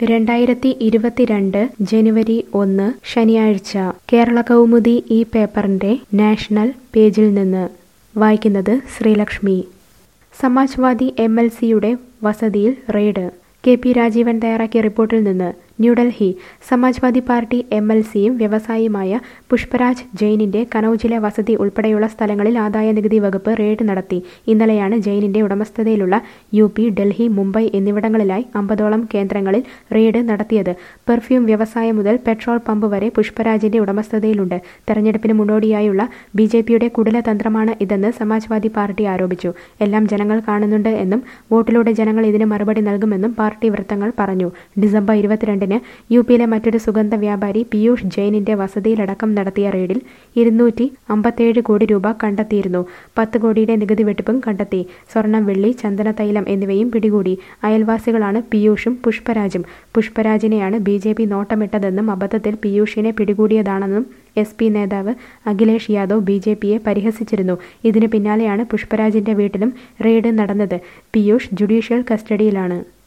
രണ്ടായിരത്തി ഇരുപത്തിരണ്ട് ജനുവരി ഒന്ന് ശനിയാഴ്ച കേരള കൗമുദി ഈ പേപ്പറിന്റെ നാഷണൽ പേജിൽ നിന്ന് വായിക്കുന്നത് ശ്രീലക്ഷ്മി സമാജ്വാദി എം എൽ സിയുടെ വസതിയിൽ റെയ്ഡ് കെ പി രാജീവൻ തയ്യാറാക്കിയ റിപ്പോർട്ടിൽ നിന്ന് New Delhi Samajwadi party M L സിയും വ്യവസായിയുമായ പുഷ്പരാജ് ജെയിനിന്റെ കനൌജിലെ വസതി ഉൾപ്പെടെയുള്ള സ്ഥലങ്ങളിൽ ആദായ നികുതി വകുപ്പ് റെയ്ഡ് നടത്തി ഇന്നലെയാണ് ജെയിനിന്റെ ഉടമസ്ഥതയിലുള്ള യു പി ഡൽഹി മുംബൈ എന്നിവിടങ്ങളിലായി അമ്പതോളം കേന്ദ്രങ്ങളിൽ റെയ്ഡ് നടത്തിയത് പെർഫ്യൂം വ്യവസായം മുതൽ പെട്രോൾ പമ്പ് വരെ പുഷ്പരാജിന്റെ ഉടമസ്ഥതയിലുണ്ട് തെരഞ്ഞെടുപ്പിന് മുന്നോടിയായുള്ള ബി ജെ പിയുടെ കുടിലതന്ത്രമാണ് ഇതെന്ന് സമാജ്വാദി പാർട്ടി ആരോപിച്ചു എല്ലാം ജനങ്ങൾ കാണുന്നുണ്ട് എന്നും വോട്ടിലൂടെ ജനങ്ങൾ ഇതിന് മറുപടി നൽകുമെന്നും പാർട്ടി വൃത്തങ്ങൾ പറഞ്ഞു ഡിസംബർ ഇരുപത്തിരണ്ടിന് യു പിയിലെ മറ്റൊരു സുഗന്ധ വ്യാപാരി പീയൂഷ് ജെയിനിന്റെ വസതിയിലടക്കം നടത്തിയ റെയ്ഡിൽ ഇരുന്നൂറ്റി അമ്പത്തേഴ് കോടി രൂപ കണ്ടെത്തിയിരുന്നു പത്ത് കോടിയുടെ നികുതി വെട്ടിപ്പും കണ്ടെത്തി സ്വർണം വെള്ളി ചന്ദന തൈലം എന്നിവയും പിടികൂടി അയൽവാസികളാണ് പീയൂഷും പുഷ്പരാജും പുഷ്പരാജിനെയാണ് ബി ജെ പി നോട്ടമിട്ടതെന്നും അബദ്ധത്തിൽ പീയൂഷിനെ പിടികൂടിയതാണെന്നും എസ് പി നേതാവ് അഖിലേഷ് യാദവ് ബി ജെ പിയെ പരിഹസിച്ചിരുന്നു ഇതിന് പിന്നാലെയാണ് പുഷ്പരാജിന്റെ വീട്ടിലും റെയ്ഡ് നടന്നത് പീയൂഷ് ജുഡീഷ്യൽ കസ്റ്റഡിയിലാണ്